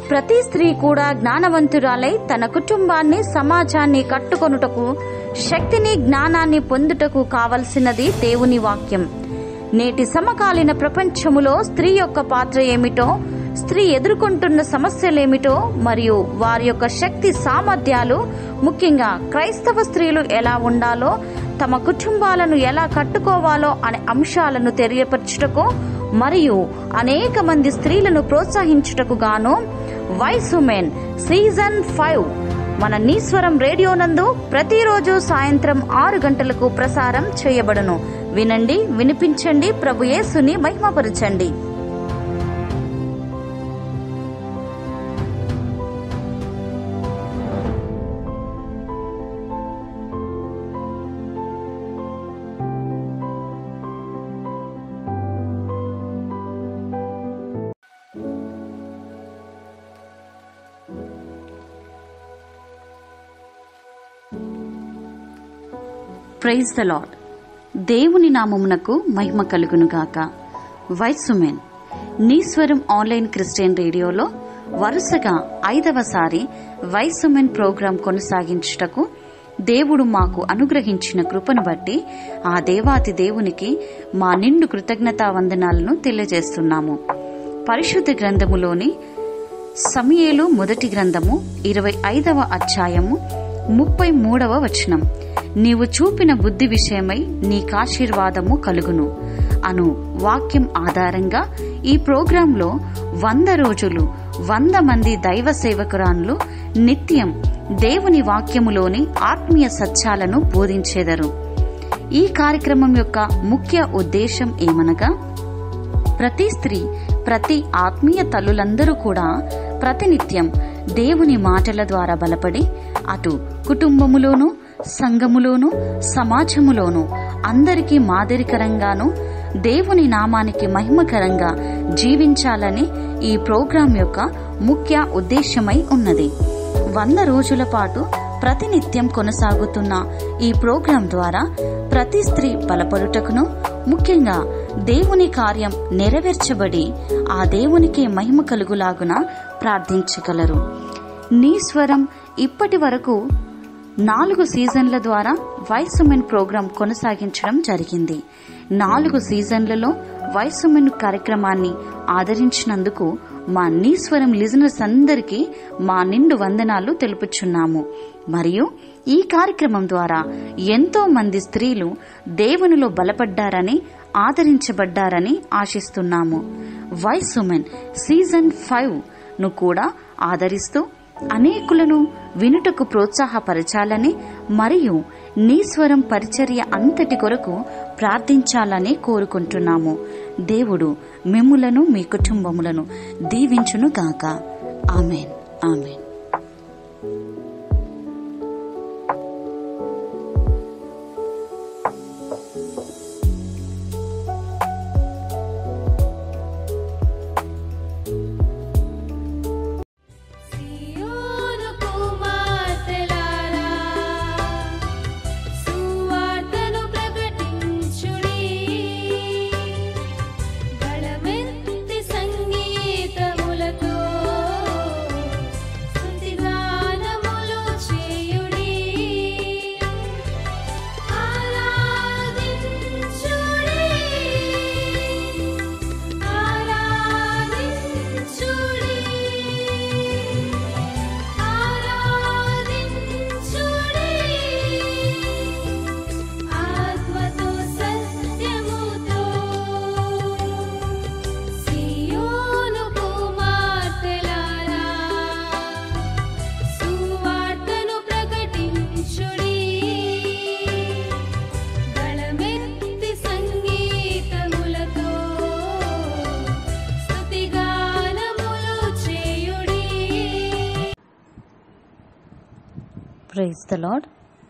ప్రతి స్త్రీ కూడా జ్ఞానవంతురాలై తన కుటుంబాన్ని సమాజాన్ని కట్టుకొనుటకు శక్తిని జ్ఞానాన్ని పొందుటకు కావలసినది దేవుని వాక్యం నేటి సమకాలీన ప్రపంచములో స్త్రీ యొక్క పాత్ర ఏమిటో స్త్రీ ఎదుర్కొంటున్న సమస్యలేమిటో మరియు వారి యొక్క శక్తి సామర్థ్యాలు ముఖ్యంగా క్రైస్తవ స్త్రీలు ఎలా ఉండాలో తమ కుటుంబాలను ఎలా కట్టుకోవాలో అనే అంశాలను తెలియపరచుటకు మరియు అనేక మంది స్త్రీలను ప్రోత్సహించుటకు గాను వైస్ ఉమెన్ సీజన్ ఫైవ్ మన నీశ్వరం రేడియో నందు ప్రతిరోజు సాయంత్రం ఆరు గంటలకు ప్రసారం చేయబడును వినండి వినిపించండి ప్రభు యేసుని మహిమపరచండి ప్రైజ్ ద లాడ్ దేవుని నామమునకు మహిమ కలుగునుగాక వైస్ ఉమెన్ నీశ్వరం ఆన్లైన్ క్రిస్టియన్ రేడియోలో వరుసగా ఐదవసారి వైస్ ఉమెన్ ప్రోగ్రాం కొనసాగించుటకు దేవుడు మాకు అనుగ్రహించిన కృపను బట్టి ఆ దేవాతి దేవునికి మా నిండు కృతజ్ఞతా వందనాలను తెలియజేస్తున్నాము పరిశుద్ధ గ్రంథములోని సమయేలు మొదటి గ్రంథము ఇరవై ఐదవ అధ్యాయము ముప్పై మూడవ వచనం నీవు చూపిన బుద్ధి విషయమై నీకాశీర్వాదము కలుగును అను వాక్యం ఆధారంగా ఈ ప్రోగ్రాంలో వంద రోజులు వంద మంది దైవ సేవకురాన్లు నిత్యం దేవుని వాక్యములోని ఆత్మీయ సత్యాలను బోధించేదరు ఈ కార్యక్రమం యొక్క ముఖ్య ఉద్దేశం ఏమనగా ప్రతి స్త్రీ ప్రతి ఆత్మీయ తల్లులందరూ కూడా ప్రతినిత్యం దేవుని మాటల ద్వారా బలపడి అటు కుటుంబములోను సంఘములోను సమాజములోను అందరికీ మాదిరికరంగాను దేవుని నామానికి మహిమకరంగా జీవించాలని ఈ ప్రోగ్రాం యొక్క ముఖ్య ఉద్దేశమై ఉన్నది వంద రోజుల పాటు ప్రతినిత్యం కొనసాగుతున్న ఈ ప్రోగ్రాం ద్వారా ప్రతి స్త్రీ బలపడుటకును ముఖ్యంగా దేవుని కార్యం నెరవేర్చబడి ఆ దేవునికి మహిమ కలుగులాగున ప్రార్థించగలరు నీ స్వరం ఇప్పటి వరకు నాలుగు సీజన్ల ద్వారా వైస్ ఉమెన్ ప్రోగ్రాం కొనసాగించడం జరిగింది నాలుగు సీజన్లలో వైస్ ఉమెన్ కార్యక్రమాన్ని ఆదరించినందుకు మా నీశ్వరం లిజనర్స్ అందరికీ మా నిండు వందనాలు తెలుపుచున్నాము మరియు ఈ కార్యక్రమం ద్వారా ఎంతో మంది స్త్రీలు దేవునిలో బలపడ్డారని ఆదరించబడ్డారని ఆశిస్తున్నాము వైస్ ఉమెన్ సీజన్ ఫైవ్ ను కూడా ఆదరిస్తూ అనేకులను వినుటకు ప్రోత్సాహపరచాలని మరియు నీశ్వరం పరిచర్య అంతటి కొరకు ప్రార్థించాలని కోరుకుంటున్నాము దేవుడు మిమ్ములను మీ కుటుంబములను దీవించును గాక ఆమెన్ ఆమెన్ సియోను కుమార్తెలారా సువార్తను ప్రకటించుడి గళమెత్తి సంగీతములతో స్తుతిగానములు చేయుడి ఆరాధించుడి ఆరాధించుడి ఆత్మతో సత్యముతో సియోను కుమార్తెలారా సువార్తను ప్రకటించుడి గళమెత్తి సంగీతములతో స్తుతిగానములు చేయుడి ప్రైజ్ ద లాడ్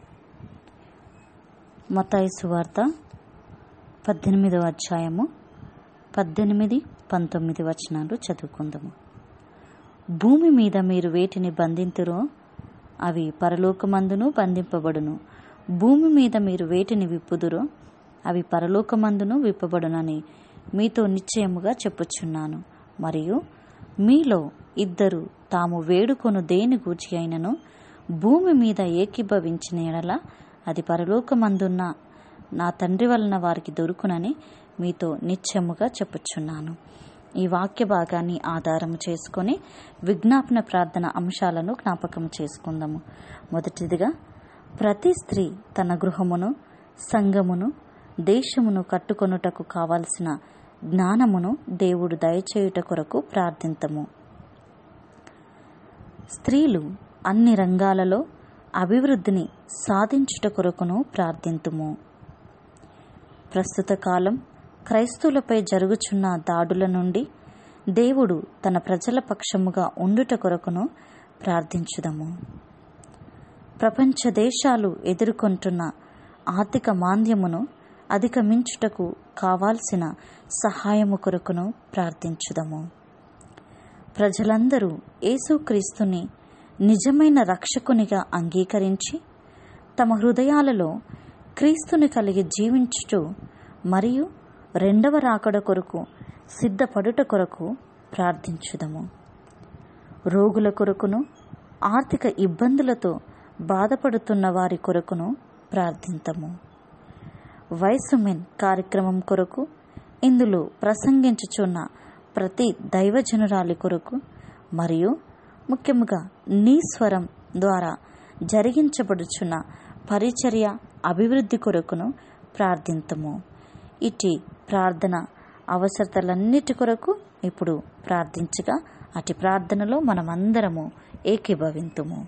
మతాయి సువార్త పద్దెనిమిదవ అధ్యాయము పద్దెనిమిది పంతొమ్మిది వచనాలు చదువుకుందాము భూమి మీద మీరు వేటిని బంధింతురో అవి పరలోకమందును బంధింపబడును భూమి మీద మీరు వేటిని విప్పుదురో అవి పరలోకమందును విప్పబడునని మీతో నిశ్చయముగా చెప్పుచున్నాను మరియు మీలో ఇద్దరు తాము వేడుకొను దేని గూర్చి అయినను భూమి మీద ఏకీభవించిన ఎడల అది పరలోకమందున్న నా తండ్రి వలన వారికి దొరుకునని మీతో నిత్యముగా చెప్పుచున్నాను ఈ వాక్య భాగాన్ని ఆధారం చేసుకొని విజ్ఞాపన ప్రార్థన అంశాలను జ్ఞాపకం చేసుకుందాము మొదటిదిగా ప్రతి స్త్రీ తన గృహమును సంఘమును దేశమును కట్టుకొనుటకు కావలసిన జ్ఞానమును దేవుడు దయచేయుట కొరకు ప్రార్థింతము స్త్రీలు అన్ని రంగాలలో అభివృద్ధిని సాధించుట కొరకును ప్రార్థింతుము ప్రస్తుత కాలం క్రైస్తవులపై జరుగుచున్న దాడుల నుండి దేవుడు తన ప్రజల పక్షముగా ఉండుట కొరకును ప్రార్థించుదము ప్రపంచ దేశాలు ఎదుర్కొంటున్న ఆర్థిక మాంద్యమును అధిగమించుటకు కావాల్సిన సహాయము కొరకును ప్రార్థించుదము ప్రజలందరూ యేసుక్రీస్తుని నిజమైన రక్షకునిగా అంగీకరించి తమ హృదయాలలో క్రీస్తుని కలిగి జీవించుటూ మరియు రెండవ రాకడ కొరకు సిద్ధపడుట కొరకు ప్రార్థించుదము రోగుల కొరకును ఆర్థిక ఇబ్బందులతో బాధపడుతున్న వారి కొరకును ప్రార్థింతము వయసు మెన్ కార్యక్రమం కొరకు ఇందులో ప్రసంగించుచున్న ప్రతి దైవజనురాలి కొరకు మరియు ముఖ్యముగా నీ స్వరం ద్వారా జరిగించబడుచున్న పరిచర్య అభివృద్ధి కొరకును ప్రార్థింతము ఇటు ప్రార్థన అవసరతలన్నిటి కొరకు ఇప్పుడు ప్రార్థించగా అటు ప్రార్థనలో మనమందరము ఏకీభవింతుము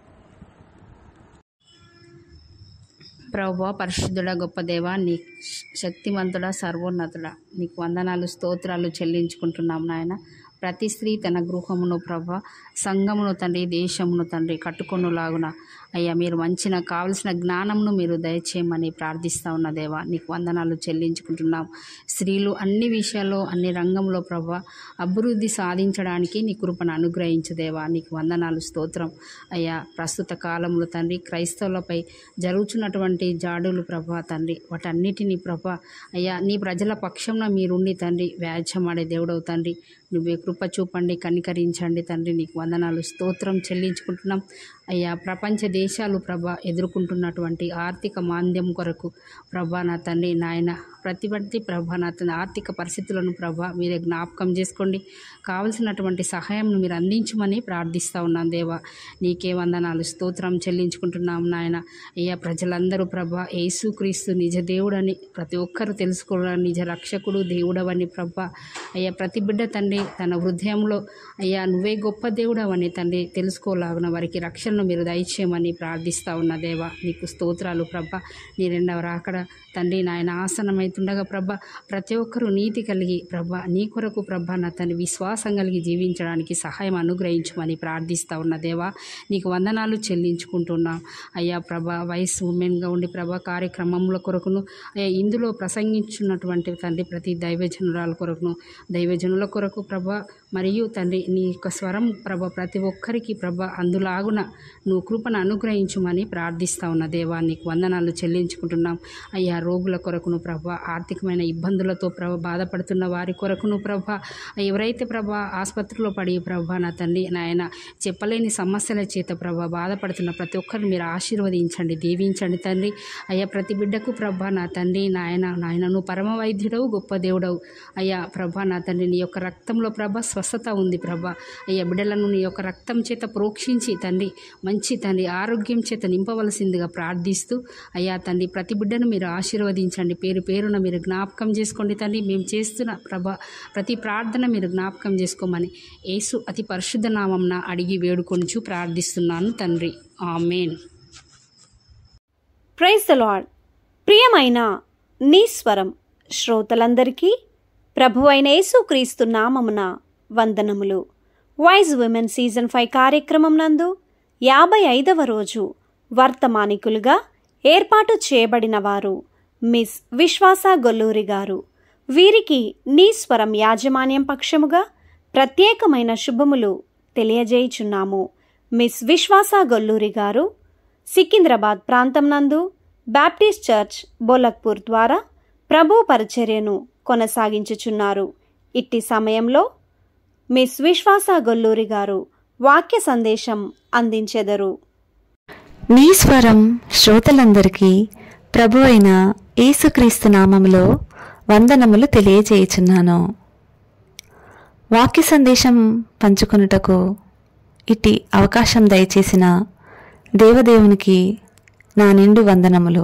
ప్రభు పరిశుద్ధుడ గొప్ప దేవ నీ శక్తివంతుడ సర్వోన్నతుడ నీకు వందనాలు స్తోత్రాలు చెల్లించుకుంటున్నాం నాయన ప్రతి స్త్రీ తన గృహమును ప్రభ సంఘమును తండ్రి దేశమును తండ్రి కట్టుకొనులాగున అయ్యా మీరు మంచిన కావలసిన జ్ఞానమును మీరు దయచేయమని ప్రార్థిస్తా ఉన్న దేవా నీకు వందనాలు చెల్లించుకుంటున్నాం స్త్రీలు అన్ని విషయాల్లో అన్ని రంగంలో ప్రభ అభివృద్ధి సాధించడానికి నీ కృపను అనుగ్రహించు దేవా నీకు వందనాలు స్తోత్రం అయ్యా ప్రస్తుత కాలంలో తండ్రి క్రైస్తవులపై జరుగుతున్నటువంటి జాడులు ప్రభా తండ్రి వాటన్నిటినీ ప్రభా అయ్యా నీ ప్రజల పక్షంలో మీరుండి తండ్రి వ్యాజ్యమాడే దేవుడవు తండ్రి నువ్వే కృప చూపండి కనికరించండి తండ్రి నీకు వందనాలు స్తోత్రం చెల్లించుకుంటున్నాం అయ్యా ప్రపంచ దేశాలు ప్రభ ఎదుర్కొంటున్నటువంటి ఆర్థిక మాంద్యం కొరకు ప్రభా నా తండ్రి నాయన ప్రతి ప్రతి ప్రభ నా తండ్రి ఆర్థిక పరిస్థితులను ప్రభ మీరే జ్ఞాపకం చేసుకోండి కావలసినటువంటి సహాయంను మీరు అందించమని ప్రార్థిస్తూ ఉన్నాం దేవా నీకే వందనాలు స్తోత్రం చెల్లించుకుంటున్నాం నాయన అయ్యా ప్రజలందరూ ప్రభ యేసుక్రీస్తు నిజ దేవుడని ప్రతి ఒక్కరూ తెలుసుకోవడం నిజ రక్షకుడు దేవుడవని ప్రభ అయ్యా ప్రతి బిడ్డ తండ్రి తన హృదయంలో అయ్యా నువ్వే గొప్ప దేవుడవని తండ్రి తెలుసుకోలాగున వారికి రక్షణను మీరు దయచేయమని ప్రార్థిస్తా ఉన్న దేవా నీకు స్తోత్రాలు ప్రభ నీ రెండవ రాకడ తండ్రి నాయన ఆసనమైతుండగా ప్రభ ప్రతి ఒక్కరూ నీతి కలిగి ప్రభ నీ కొరకు ప్రభ నా తండ్రి విశ్వాసం కలిగి జీవించడానికి సహాయం అనుగ్రహించమని ప్రార్థిస్తా ఉన్న దేవా నీకు వందనాలు చెల్లించుకుంటున్నాం అయ్యా ప్రభ వయసు ఉమెన్గా ఉండి ప్రభ కార్యక్రమముల కొరకును అయ్యా ఇందులో ప్రసంగించున్నటువంటి తండ్రి ప్రతి దైవజనురాల కొరకును దైవజనుల కొరకు ప్రభ మరియు తండ్రి నీ యొక్క స్వరం ప్రభ ప్రతి ఒక్కరికి ప్రభ అందులాగున నువ్వు కృపను అనుగ్రహించుమని ప్రార్థిస్తా ఉన్న దేవా నీకు వందనాలు చెల్లించుకుంటున్నాం అయ్యా రోగుల కొరకును ప్రభ ఆర్థికమైన ఇబ్బందులతో ప్రభ బాధపడుతున్న వారి కొరకును ప్రభ ఎవరైతే ప్రభ ఆసుపత్రిలో పడి ప్రభ నా తండ్రి నాయన చెప్పలేని సమస్యల చేత ప్రభ బాధపడుతున్న ప్రతి ఒక్కరిని మీరు ఆశీర్వదించండి దీవించండి తండ్రి అయ్యా ప్రతి బిడ్డకు ప్రభ నా తండ్రి నాయన నాయన నువ్వు పరమ వైద్యుడవు గొప్ప దేవుడవు అయ్యా ప్రభ నా తండ్రి నీ యొక్క రక్తంలో ప్రభ స్వస్థత ఉంది ప్రభ అయ్యా బిడ్డలను నీ యొక్క రక్తం చేత ప్రోక్షించి తండ్రి మంచి తండ్రి ఆరోగ్యం చేత నింపవలసిందిగా ప్రార్థిస్తూ అయ్యా తండ్రి ప్రతి బిడ్డను మీరు ఆశీర్వదించండి పేరు పేరున మీరు జ్ఞాపకం చేసుకోండి తండ్రి మేము చేస్తున్న ప్రభ ప్రతి ప్రార్థన మీరు జ్ఞాపకం చేసుకోమని యేసు అతి పరిశుద్ధ నామంన అడిగి వేడుకొనుచు ప్రార్థిస్తున్నాను తండ్రి ఆమెన్ ప్రైజ్ ద లాడ్ ప్రియమైన నీ స్వరం శ్రోతలందరికీ ప్రభు అయిన యేసుక్రీస్తు నామమున వందనములు వైజ్ ఉమెన్ సీజన్ ఫైవ్ కార్యక్రమం నందు యాభై ఐదవ రోజు వర్తమానికులుగా ఏర్పాటు చేయబడిన వారు మిస్ విశ్వాస గొల్లూరి గారు వీరికి నీ స్వరం యాజమాన్యం పక్షముగా ప్రత్యేకమైన శుభములు తెలియజేయుచున్నాము మిస్ విశ్వాస గొల్లూరి గారు సికింద్రాబాద్ ప్రాంతం నందు బాప్టిస్ట్ చర్చ్ బోలక్పూర్ ద్వారా ప్రభు పరిచర్యను కొనసాగించుచున్నారు ఇట్టి సమయంలో మిస్ విశ్వాస గొల్లూరి గారు వాక్య సందేశం అందించెదరు నీ స్వరం శ్రోతలందరికీ ప్రభు అయిన యేసుక్రీస్తు నామములో వందనములు తెలియజేయుచున్నాను వాక్య సందేశం పంచుకొనుటకు ఇట్టి అవకాశం దయచేసిన దేవదేవునికి నా నిండు వందనములు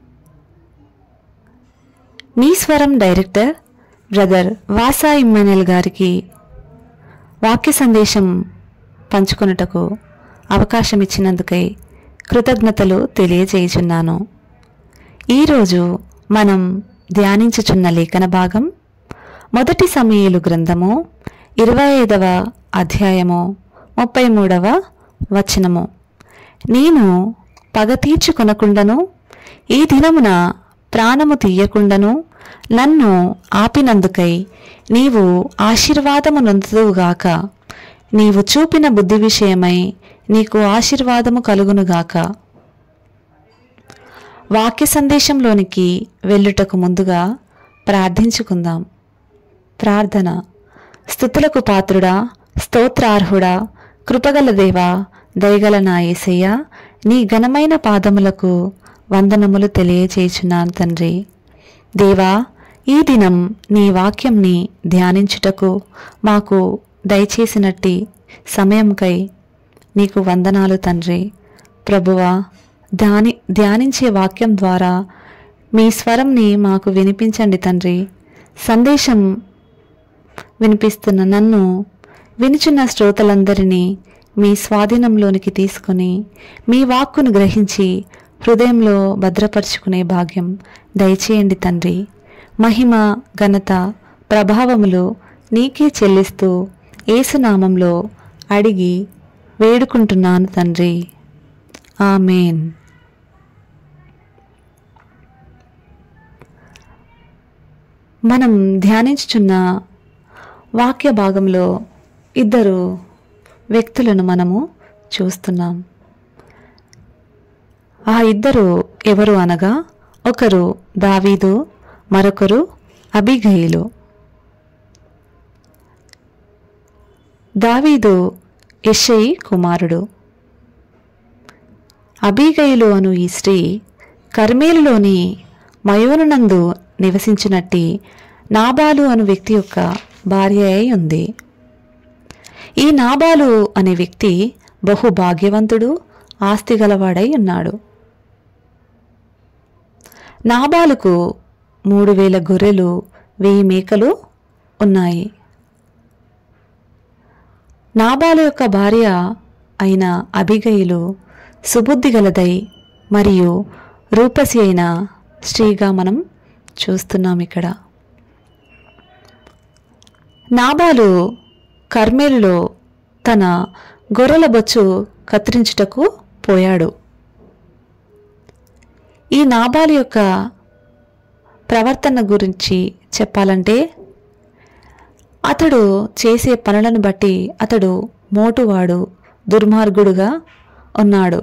నీ స్వరం డైరెక్టర్ బ్రదర్ వాసా ఇమ్మానుయల్ గారికి వాక్య సందేశం పంచుకొనుటకు అవకాశం ఇచ్చినందుకై కృతజ్ఞతలు తెలియజేయుచున్నాను ఈరోజు మనం ధ్యానించుచున్న లేఖన భాగం మొదటి సమయలు గ్రంథము ఇరవై ఐదవ అధ్యాయము ముప్పై మూడవ వచనము నేను పగ తీర్చుకొనకుండను ఈ దినమున ప్రాణము తీయకుండను నన్ను ఆపినందుకై నీవు ఆశీర్వాదము నొందుదువుగాక నీవు చూపిన బుద్ధి విషయమై నీకు ఆశీర్వాదము కలుగునుగాక వాక్య సందేశంలోనికి వెళ్ళుటకు ముందుగా ప్రార్థించుకుందాం ప్రార్థన స్థుతులకు పాత్రుడా స్తోత్రార్హుడా కృపగల దేవా దయగల నా యేసయ్య నీ ఘనమైన పాదములకు వందనములు తెలియచేయుచున్నాను తండ్రి దేవా ఈ దినం నీ వాక్యంని ధ్యానించుటకు మాకు దయచేసినట్టి సమయంకై నీకు వందనాలు తండ్రి ప్రభువా ధ్యాని ధ్యానించే వాక్యం ద్వారా మీ స్వరంని మాకు వినిపించండి తండ్రి సందేశం వినిపిస్తున్న నన్ను వినుచున్న శ్రోతలందరినీ మీ స్వాధీనంలోనికి తీసుకుని మీ వాక్కును గ్రహించి హృదయంలో భద్రపరుచుకునే భాగ్యం దయచేయండి తండ్రి మహిమ ఘనత ప్రభావములు నీకే చెల్లిస్తూ ఏసునామంలో అడిగి వేడుకుంటున్నాను తండ్రి ఆమెన్ మనం ధ్యానించుచున్న వాక్య భాగంలో ఇద్దరు వ్యక్తులను మనము చూస్తున్నాం ఆ ఇద్దరు ఎవరు అనగా ఒకరు దావీదు మరొకరు అబిగయిలు దావీదు యెషయి కుమారుడు అబీగయిలు అను ఈ స్త్రీ కర్మేలులోని మయోనునందు నివసించినట్టి నాబాలు అను వ్యక్తి యొక్క భార్య అయి ఉంది ఈ నాబాలు అనే వ్యక్తి బహు భాగ్యవంతుడు ఆస్తి గలవాడై ఉన్నాడు నాబాలుకు మూడు వేల గొర్రెలు వెయ్యి మేకలు ఉన్నాయి నాబాలు యొక్క భార్య అయిన అబిగయిలు సుబుద్ధి గలదై మరియు రూపసి అయిన స్త్రీగా మనం చూస్తున్నాం ఇక్కడ నాబాలు కర్మేలులో తన గొర్రెల బొచ్చు కత్తిరించుటకు పోయాడు ఈ నాబాలు యొక్క ప్రవర్తన గురించి చెప్పాలంటే అతడు చేసే పనులను బట్టి అతడు మోటువాడు దుర్మార్గుడుగా ఉన్నాడు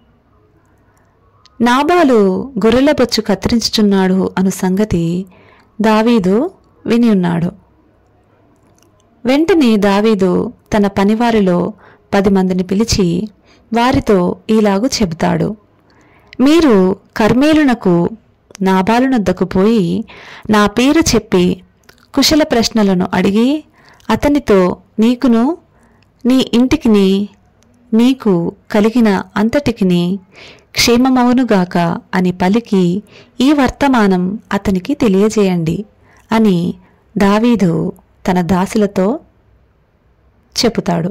నాబాలు గొర్రెల బొచ్చు కత్తిరించుచున్నాడు అను సంగతి దావీదు విని ఉన్నాడు వెంటనే దావీదు తన పనివారిలో పది మందిని పిలిచి వారితో ఈలాగు చెబుతాడు మీరు కర్మేలునకు నాబాలునొద్దకు పోయి నా పేరు చెప్పి కుశల ప్రశ్నలను అడిగి అతనితో నీకును నీ ఇంటికిని నీకు కలిగిన అంతటికిని క్షేమమవునుగాక అని పలికి ఈ వర్తమానం అతనికి తెలియజేయండి అని దావీదు తన దాసులతో చెబుతాడు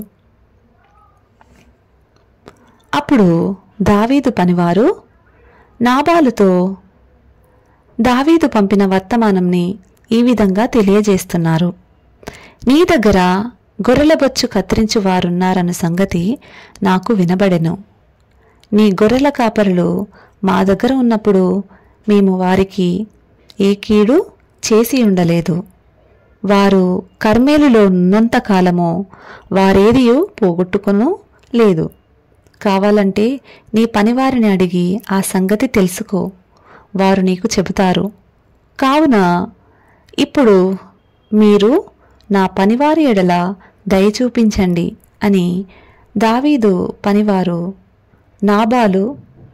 అప్పుడు దావీదు పనివారు నాబాలుతో దావీదు పంపిన వర్తమానంని ఈ విధంగా తెలియజేస్తున్నారు నీ దగ్గర గొర్రెల బొచ్చు కత్తిరించు వారున్నారన్న సంగతి నాకు వినబడెను నీ గొర్రెల కాపరులు మా దగ్గర ఉన్నప్పుడు మేము వారికి ఏ కీడు చేసి ఉండలేదు వారు కర్మేలులో ఉన్నంత కాలము వారేదియూ పోగొట్టుకొను లేదు కావాలంటే నీ పనివారిని అడిగి ఆ సంగతి తెలుసుకో వారు నీకు చెబుతారు కావున ఇప్పుడు మీరు నా పనివారి ఎడల దయ చూపించండి అని దావీదు పనివారు నాబాలు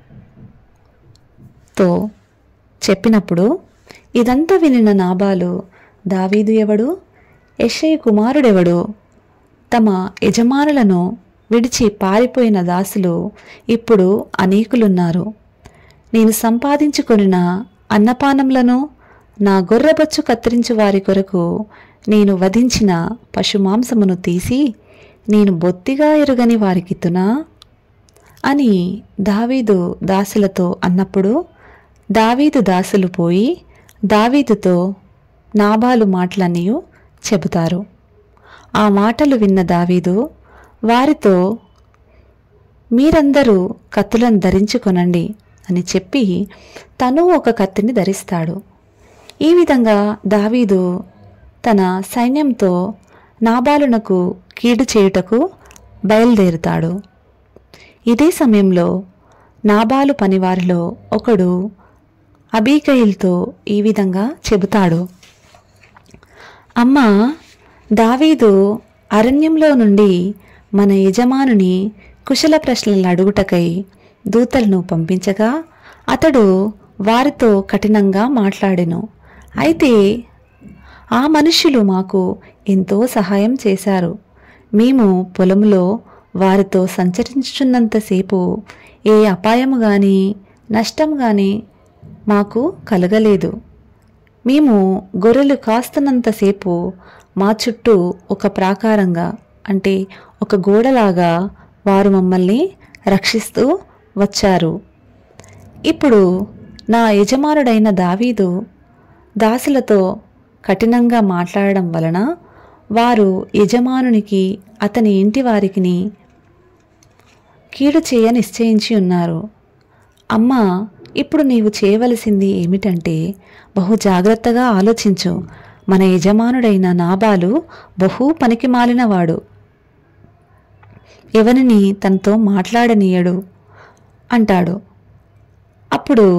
తో చెప్పినప్పుడు ఇదంతా వినిన నాబాలు దావీదు ఎవడు యెషయి కుమారుడెవడు తమ యజమానులను విడిచి పారిపోయిన దాసులు ఇప్పుడు అనేకులున్నారు నేను సంపాదించుకొనిన అన్నపానములను నా గొర్రెబొచ్చు కత్తిరించు వారి కొరకు నేను వధించిన పశుమాంసమును తీసి నేను బొత్తిగా ఎరుగని వారికిత్తునా అని దావీదు దాసులతో అన్నప్పుడు దావీదు దాసులు పోయి దావీదుతో నాబాలు మాటలన్నీ చెబుతారు ఆ మాటలు విన్న దావీదు వారితో మీరందరూ కత్తులను ధరించుకొనండి అని చెప్పి తను ఒక కత్తిని ధరిస్తాడు ఈ విధంగా దావీదు తన సైన్యంతో నాబాలునకు కీడు చేయుటకు బయలుదేరుతాడు ఇదే సమయంలో నాబాలు పనివారిలో ఒకడు అబీకయిల్తో ఈ విధంగా చెబుతాడు అమ్మ దావీదు అరణ్యంలో నుండి మన యజమానుని కుశల ప్రశ్నలను అడుగుటకై దూతలను పంపించగా అతడు వారితో కఠినంగా మాట్లాడెను అయితే ఆ మనుష్యులు మాకు ఎంతో సహాయం చేశారు మేము పొలంలో వారితో సంచరించుచున్నంతసేపు ఏ అపాయము గాని నష్టం గాని మాకు కలగలేదు మేము గొర్రెలు కాస్తున్నంతసేపు మా చుట్టూ ఒక ప్రాకారంగా అంటే ఒక గోడలాగా వారు మమ్మల్ని రక్షిస్తూ వచ్చారు ఇప్పుడు నా యజమానుడైన దావీదు దాసులతో కఠినంగా మాట్లాడడం వలన వారు యజమానునికి అతని ఇంటి వారికిని కీడు చేయ నిశ్చయించి ఉన్నారు అమ్మా ఇప్పుడు నీవు చేయవలసింది ఏమిటంటే బహు జాగ్రత్తగా ఆలోచించు మన యజమానుడైన నాబాలు బహు పనికి మాలినవాడు ఎవరిని తనతో మాట్లాడనీయడు అంటాడు అప్పుడు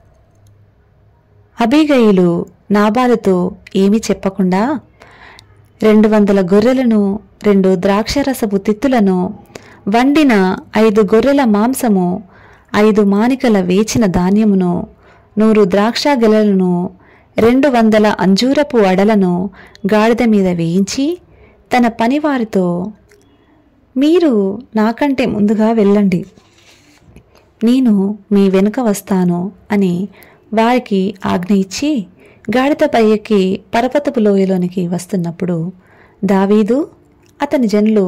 అబీగయిలు నాబాలుతో ఏమీ చెప్పకుండా రెండు వందల గొర్రెలను రెండు ద్రాక్షరసపు తిత్తులను వండిన ఐదు గొర్రెల మాంసము ఐదు మానికల వేచిన ధాన్యమును నూరు ద్రాక్ష గెలలను రెండు వందల అంజూరపు అడలను గాడిద మీద వేయించి తన పనివారితో మీరు నాకంటే ముందుగా వెళ్ళండి నేను మీ వెనుక వస్తాను అని వారికి ఆజ్ఞ ఇచ్చి గాడిదపై ఎక్కి పర్వతపు లోయలోనికి వస్తున్నప్పుడు దావీదు అతని జనులు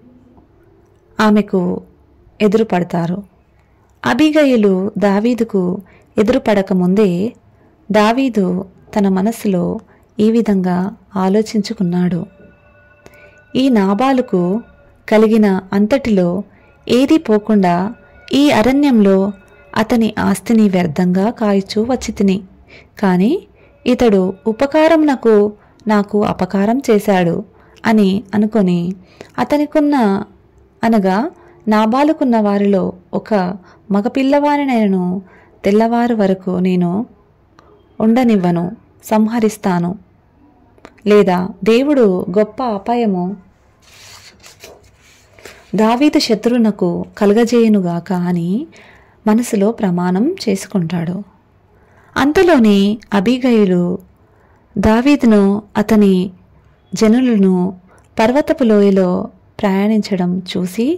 ఆమెకు ఎదురుపడతారు అబిగయులు దావీదుకు ఎదురుపడక ముందే దావీదు తన మనస్సులో ఈ విధంగా ఆలోచించుకున్నాడు ఈ నాబాలుకు కలిగిన అంతటిలో ఏదీ పోకుండా ఈ అరణ్యంలో అతని ఆస్తిని వ్యర్థంగా కాయచూ వచ్చి తిని కాని ఇతడు ఉపకారమునకు నాకు అపకారం చేశాడు అని అనుకొని అతనికున్న అనగా నాబాలుకున్న వారిలో ఒక మగపిల్లవారినైనను తెల్లవారు వరకు నేను ఉండనివ్వను సంహరిస్తాను లేదా దేవుడు గొప్ప అపాయము దావీదు శత్రువునకు కలగజేయునుగాక అని మనసులో ప్రమాణం చేసుకుంటాడు అంతలోనే అబీగయులు దావీదును అతని జనులను పర్వతపు లోయలో ప్రయాణించడం చూసి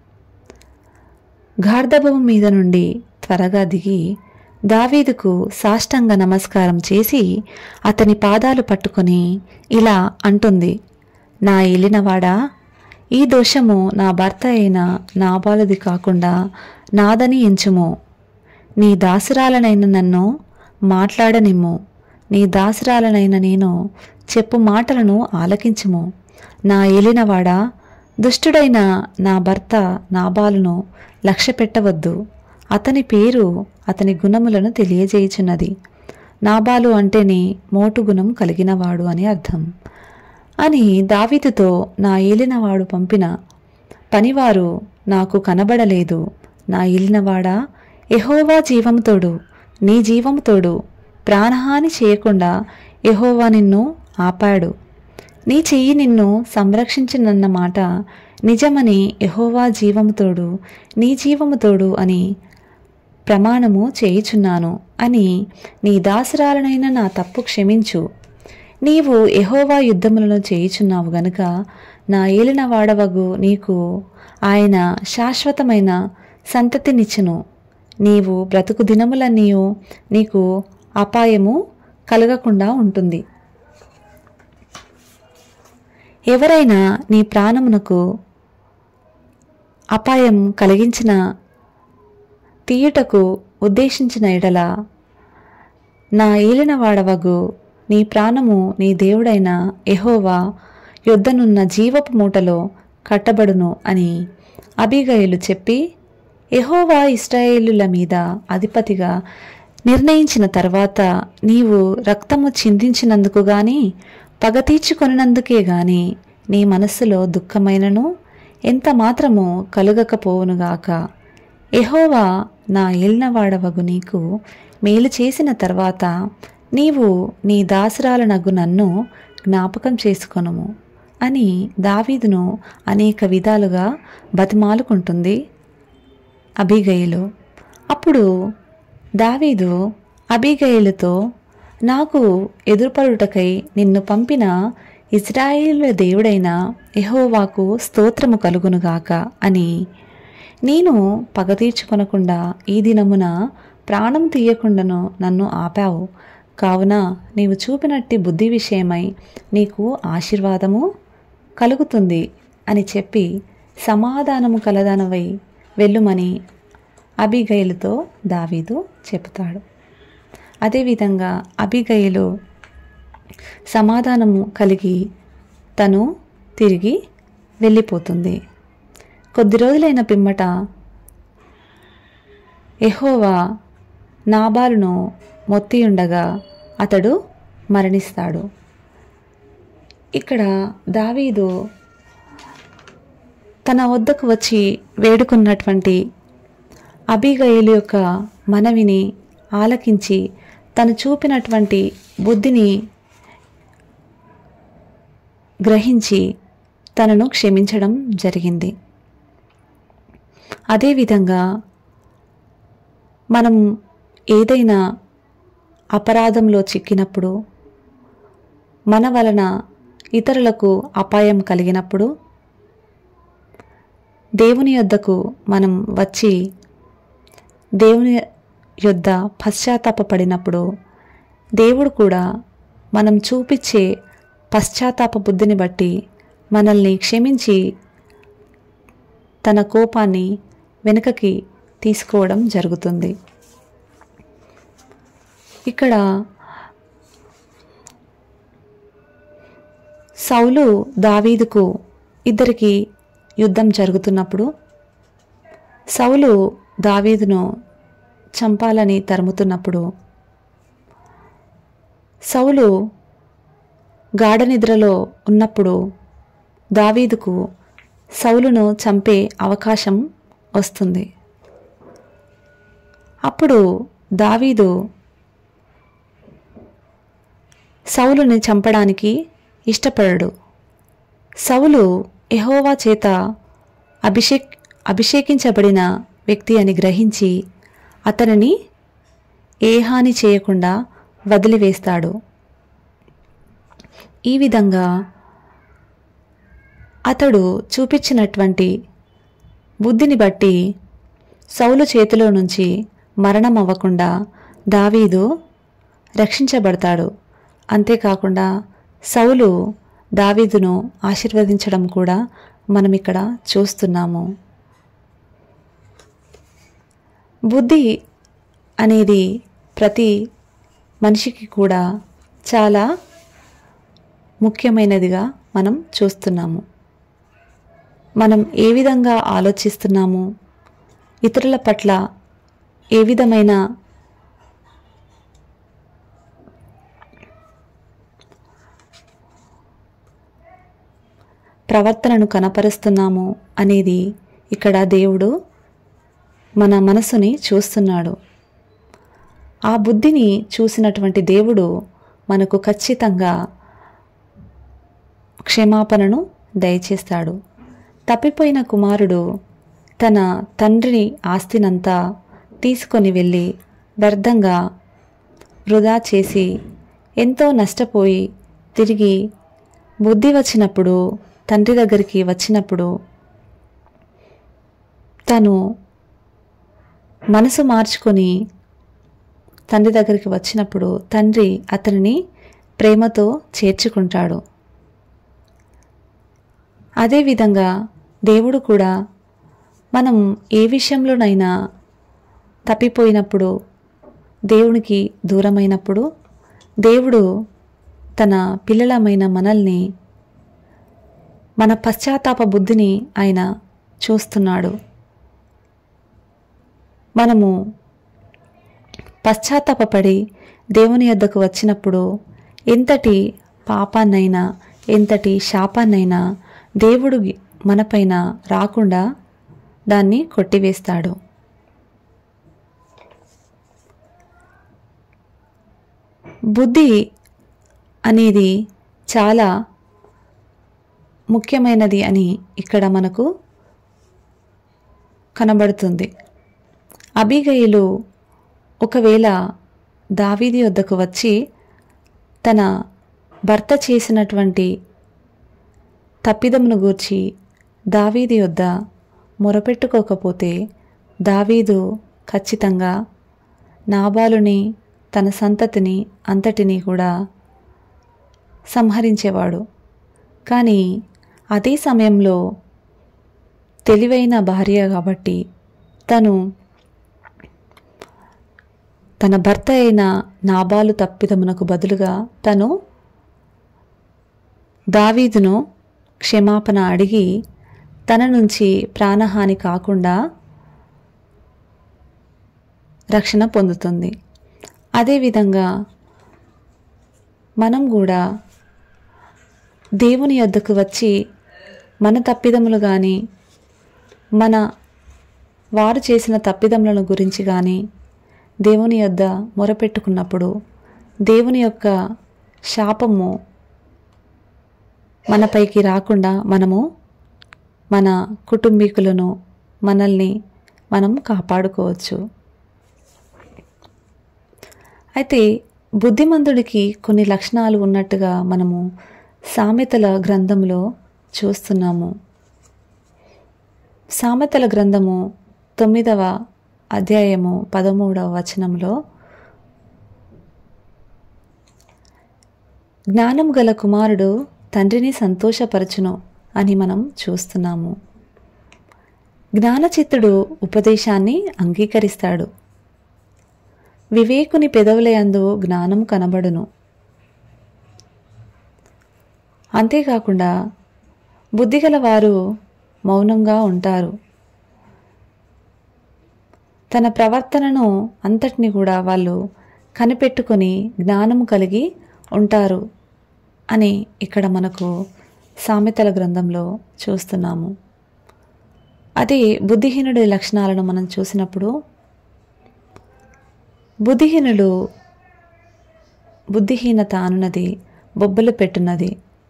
గార్ధభవం మీద నుండి త్వరగా దిగి దావీదుకు సాష్టంగ నమస్కారం చేసి అతని పాదాలు పట్టుకొని ఇలా అంటుంది నా ఏలినవాడా ఈ దోషము నా భర్త అయిన నాబాలుది కాకుండా నాదని ఎంచుము నీ దాసురాలనైన నన్ను మాట్లాడనిమ్ము నీ దాసురాలనైన నేను చెప్పు మాటలను ఆలకించుము నా ఏలినవాడా దుష్టుడైన నా భర్త నాబాలును లక్ష్య పెట్టవద్దు అతని పేరు అతని గుణములను తెలియజేయుచున్నది నాబాలు అంటేనే మోటు గుణం కలిగినవాడు అని అర్థం అని దావీదుతో నా ఏలినవాడు పంపిన పనివారు నాకు కనబడలేదు నా ఏలినవాడా ఎహోవా జీవముతోడు నీ జీవముతోడు ప్రాణహాని చేయకుండా యెహోవా నిన్ను ఆపాడు నీ చెయ్యి నిన్ను సంరక్షించినన్న మాట నిజమని యహోవా జీవము తోడు నీ జీవము తోడు అని ప్రమాణము చేయుచున్నాను అని నీ దాసురాలనైన నా తప్పు క్షమించు నీవు యహోవా యుద్ధములను చేయుచున్నావు గనుక నా ఏలిన వాడవగు నీకు ఆయన శాశ్వతమైన సంతతినిచ్చును నీవు బ్రతుకు దినములన్నీయు నీకు అపాయము కలగకుండా ఉంటుంది ఎవరైనా నీ ప్రాణమునకు అపాయం కలిగించిన తీయుటకు ఉద్దేశించిన ఎడల నా ఏలిన వాడవగు నీ ప్రాణము నీ దేవుడైన ఎహోవా యొద్దనున్న జీవపు మూటలో కట్టబడును అని అబిగయులు చెప్పి ఎహోవా ఇస్రాయేలుల మీద అధిపతిగా నిర్ణయించిన తర్వాత నీవు రక్తము చిందించినందుకు గాని పగ తీర్చుకొనినందుకే గాని నీ మనస్సులో దుఃఖమైనను ఎంత మాత్రము కలుగకపోవునుగాక ఎహోవా నా ఏలినవాడవగు నీకు మేలు చేసిన తర్వాత నీవు నీ దాసరాలనగు నన్ను జ్ఞాపకం చేసుకొనుము అని దావీదును అనేక విధాలుగా బతిమాలుకుంటుంది అబిగయిలు అప్పుడు దావీదు అబిగయిలుతో నాకు ఎదురుపడుటకై నిన్ను పంపిన ఇజ్రాయేలు దేవుడైన యెహోవాకు స్తోత్రము కలుగునుగాక అని నేను పగ తీర్చుకొనకుండా ఈ దినమున ప్రాణం తీయకుండాను నన్ను ఆపావు కావున నీవు చూపినట్టి బుద్ధి విషయమై నీకు ఆశీర్వాదము కలుగుతుంది అని చెప్పి సమాధానము కలదనవై వెళ్ళుమని అబిగైలుతో దావీదు చెబుతాడు అదేవిధంగా అబిగైలు సమాధానము కలిగి తను తిరిగి వెళ్ళిపోతుంది కొద్ది రోజులైన పిమ్మట ఎహోవా నాబాలును మొత్తియుండగా అతడు మరణిస్తాడు ఇక్కడ దావీదు తన వద్దకు వచ్చి వేడుకున్నటువంటి అబిగయలు యొక్క మనవిని ఆలకించి తను చూపినటువంటి బుద్ధిని గ్రహించి తనను క్షమించడం జరిగింది అదేవిధంగా మనం ఏదైనా అపరాధంలో చిక్కినప్పుడు మన వలన ఇతరులకు అపాయం కలిగినప్పుడు దేవుని యొద్దకు మనం వచ్చి దేవుని యొద్ద పశ్చాత్తాపపడినప్పుడు దేవుడు కూడా మనం చూపించే పశ్చాత్తాప బుద్ధిని బట్టి మనల్ని క్షమించి తన కోపాన్ని వెనుకకి తీసుకోవడం జరుగుతుంది ఇక్కడ సౌలు దావీదుకు ఇద్దరికి యుద్ధం జరుగుతున్నప్పుడు సౌలు దావీదును చంపాలని తరుముతున్నప్పుడు సౌలు గాఢ నిద్రలో ఉన్నప్పుడు దావీదుకు సౌలును చంపే అవకాశం వస్తుంది అప్పుడు దావీదు సౌలుని చంపడానికి ఇష్టపడడు సౌలు ఎహోవా చేత అభిషేక్ అభిషేకించబడిన వ్యక్తి అని గ్రహించి అతనిని ఏ హాని చేయకుండా వదిలివేస్తాడు ఈ విధంగా అతడు చూపించినటువంటి బుద్ధిని బట్టి సౌలు చేతిలో నుంచి మరణం అవ్వకుండా దావీదు రక్షించబడతాడు అంతేకాకుండా సౌలు దావీదును ఆశీర్వదించడం కూడా మనం ఇక్కడ చూస్తున్నాము బుద్ధి అనేది ప్రతి మనిషికి కూడా చాలా ముఖ్యమైనదిగా మనం చూస్తున్నాము మనం ఏ విధంగా ఆలోచిస్తున్నాము ఇతరుల పట్ల ఏ విధమైన ప్రవర్తనను కనపరుస్తున్నాము అనేది ఇక్కడ దేవుడు మన మనసుని చూస్తున్నాడు ఆ బుద్ధిని చూసినటువంటి దేవుడు మనకు ఖచ్చితంగా క్షమాపణను దయచేస్తాడు తప్పిపోయిన కుమారుడు తన తండ్రి ఆస్తినంతా తీసుకొని వెళ్ళి వ్యర్థంగా వృధా చేసి ఎంతో నష్టపోయి తిరిగి బుద్ధి వచ్చినప్పుడు తండ్రి దగ్గరికి వచ్చినప్పుడు తను మనసు మార్చుకొని తండ్రి దగ్గరికి వచ్చినప్పుడు తండ్రి అతనిని ప్రేమతో చేర్చుకుంటాడు అదేవిధంగా దేవుడు కూడా మనం ఏ విషయంలోనైనా తప్పిపోయినప్పుడు దేవునికి దూరమైనప్పుడు దేవుడు తన పిల్లలమైన మనల్ని మన పశ్చాత్తాప బుద్ధిని ఆయన చూస్తున్నాడు మనము పశ్చాత్తాపపడి దేవుని యొద్దకు వచ్చినప్పుడు ఎంతటి పాపాన్నైనా ఎంతటి శాపాన్నైనా దేవుడు మనపైన రాకుండా దాన్ని కొట్టివేస్తాడు బుద్ధి అనేది చాలా ముఖ్యమైనది అని ఇక్కడ మనకు కనబడుతుంది అబిగయిలు ఒకవేళ దావీది వద్దకు వచ్చి తన భర్త చేసినటువంటి తప్పిదమును గూర్చి దావీది వద్ద మొరపెట్టుకోకపోతే దావీదు ఖచ్చితంగా నాబాలుని తన సంతతిని అంతటినీ కూడా సంహరించేవాడు కానీ అదే సమయంలో తెలివైన భార్య కాబట్టి తను తన భర్త అయిన నాబాలు తప్పిదమునకు బదులుగా తను దావీదును క్షమాపణ అడిగి తన నుంచి ప్రాణహాని కాకుండా రక్షణ పొందుతుంది అదేవిధంగా మనం కూడా దేవుని యొద్దకు వచ్చి మన తప్పిదములు కానీ మన వారు చేసిన తప్పిదములను గురించి కానీ దేవుని యొద్ద మొరపెట్టుకున్నప్పుడు దేవుని యొక్క శాపము మనపైకి రాకుండా మనము మన కుటుంబీకులను మనల్ని మనం కాపాడుకోవచ్చు అయితే బుద్ధిమంతుడికి కొన్ని లక్షణాలు ఉన్నట్టుగా మనము సామెతల గ్రంథంలో చూస్తున్నాము సామెతల గ్రంథము తొమ్మిదవ అధ్యాయము పదమూడవ వచనంలో జ్ఞానం గల కుమారుడు తండ్రిని సంతోషపరచును అని మనం చూస్తున్నాము జ్ఞానచిత్తుడు ఉపదేశాన్ని అంగీకరిస్తాడు వివేకుని పెదవులయందు జ్ఞానం కనబడును అంతేకాకుండా బుద్ధిగల వారు మౌనంగా ఉంటారు తన ప్రవర్తనను అంతటిని కూడా వాళ్ళు కనిపెట్టుకొని జ్ఞానము కలిగి ఉంటారు అని ఇక్కడ మనకు సామెతల గ్రంథంలో చూస్తున్నాము అదే బుద్ధిహీనుడి లక్షణాలను మనం చూసినప్పుడు బుద్ధిహీనులు బుద్ధిహీనత అనున్నది బొబ్బలు పెట్టున్నది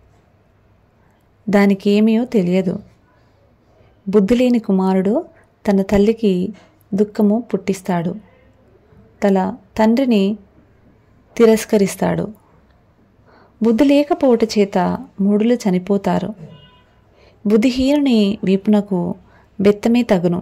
దానికి ఏమీయో తెలియదు బుద్ధి లేని కుమారుడు తన తల్లికి దుఃఖము పుట్టిస్తాడు తన తండ్రిని తిరస్కరిస్తాడు బుద్ధి లేకపోవట చేత మూడులు చనిపోతారు బుద్ధిహీనుని వీపునకు బెత్తమే తగును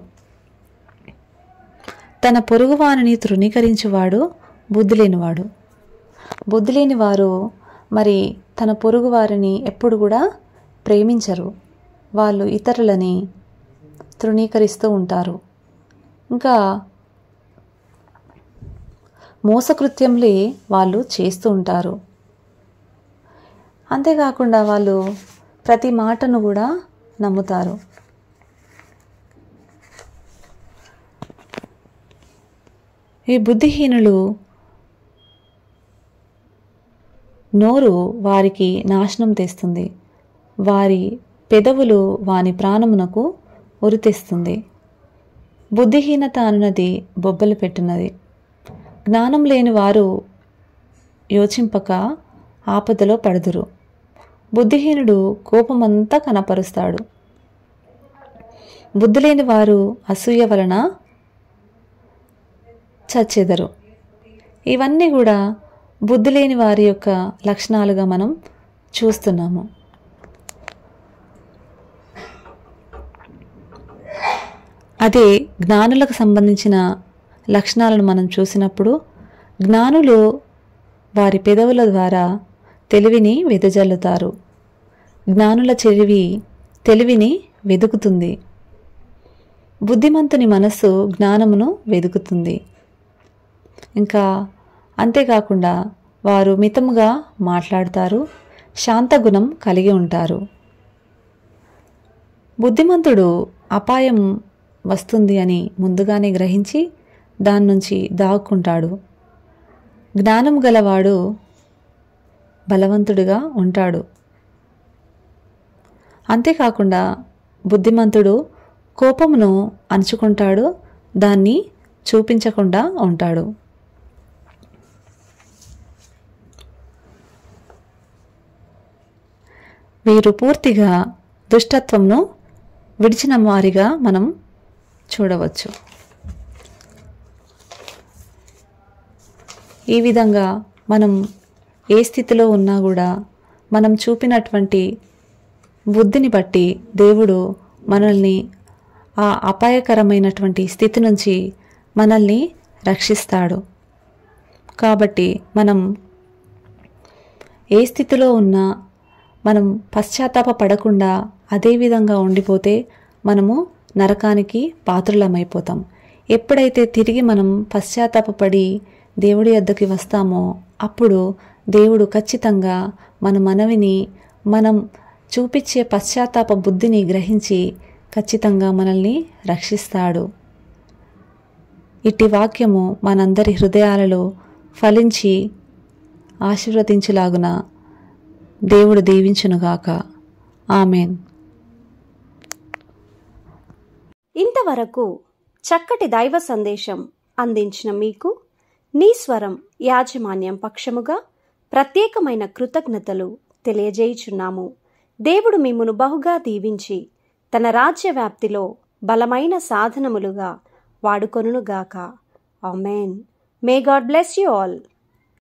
తన పొరుగువానిని తృణీకరించువాడు బుద్ధి లేనివాడు బుద్ధి లేని వారు మరి తన పొరుగు వారిని ఎప్పుడు కూడా ప్రేమించరు వాళ్ళు ఇతరులని తృణీకరిస్తూ ఉంటారు ఇంకా మోసకృత్యంలే వాళ్ళు చేస్తూ ఉంటారు అంతేకాకుండా వాళ్ళు ప్రతి మాటను కూడా నమ్ముతారు ఈ బుద్ధిహీనులు నోరు వారికి నాశనం తెస్తుంది వారి పెదవులు వాని ప్రాణమునకు ఉరితెస్తుంది బుద్ధిహీనత అనున్నది బొబ్బలు పెట్టినది జ్ఞానం లేని వారు యోచింపక ఆపదలో పడుదురు బుద్ధిహీనుడు కోపమంతా కనపరుస్తాడు బుద్ధి లేని వారు అసూయ వలన చచ్చెదరు ఇవన్నీ కూడా బుద్ధి లేని వారి యొక్క లక్షణాలుగా మనం చూస్తున్నాము అదే జ్ఞానులకు సంబంధించిన లక్షణాలను మనం చూసినప్పుడు జ్ఞానులు వారి పెదవుల ద్వారా తెలివిని వెదజల్లుతారు జ్ఞానుల చెవి తెలివిని వెదుకుతుంది బుద్ధిమంతుని మనస్సు జ్ఞానమును వెదుకుతుంది ఇంకా అంతేకాకుండా వారు మితముగా మాట్లాడతారు శాంతగుణం కలిగి ఉంటారు బుద్ధిమంతుడు అపాయం వస్తుంది అని ముందుగానే గ్రహించి దాని నుంచి దాక్కుంటాడు జ్ఞానం గలవాడు బలవంతుడిగా ఉంటాడు అంతేకాకుండా బుద్ధిమంతుడు కోపమును అణుచుకుంటాడు దాన్ని చూపించకుండా ఉంటాడు వీరు పూర్తిగా దుష్టత్వంను విడిచిన వారిగా మనం చూడవచ్చు ఈ విధంగా మనం ఏ స్థితిలో ఉన్నా కూడా మనం చూపినటువంటి బుద్ధిని బట్టి దేవుడు మనల్ని ఆ అపాయకరమైనటువంటి స్థితి నుంచి మనల్ని రక్షిస్తాడు కాబట్టి మనం ఏ స్థితిలో ఉన్నా మనం పశ్చాత్తాప పడకుండా అదే విధంగా ఉండిపోతే మనము నరకానికి పాత్రులమైపోతాం ఎప్పుడైతే తిరిగి మనం పశ్చాత్తాపపడి దేవుడి వద్దకి వస్తామో అప్పుడు దేవుడు ఖచ్చితంగా మన మనవిని మనం చూపించే పశ్చాత్తాప బుద్ధిని గ్రహించి ఖచ్చితంగా మనల్ని రక్షిస్తాడు ఇట్టి వాక్యము మనందరి హృదయాలలో ఫలించి ఆశీర్వదించులాగున దేవుడు దీవించునుగాక ఆమెన్ ఇంతవరకు చక్కటి దైవ సందేశం అందించిన మీకు నీ స్వరం యాజమాన్యం పక్షముగా ప్రత్యేకమైన కృతజ్ఞతలు తెలియజేయుచున్నాము దేవుడు మిమ్మును బహుగా దీవించి తన రాజ్య వ్యాప్తిలో బలమైన సాధనములుగా వాడుకొనుగాక amen may God bless you all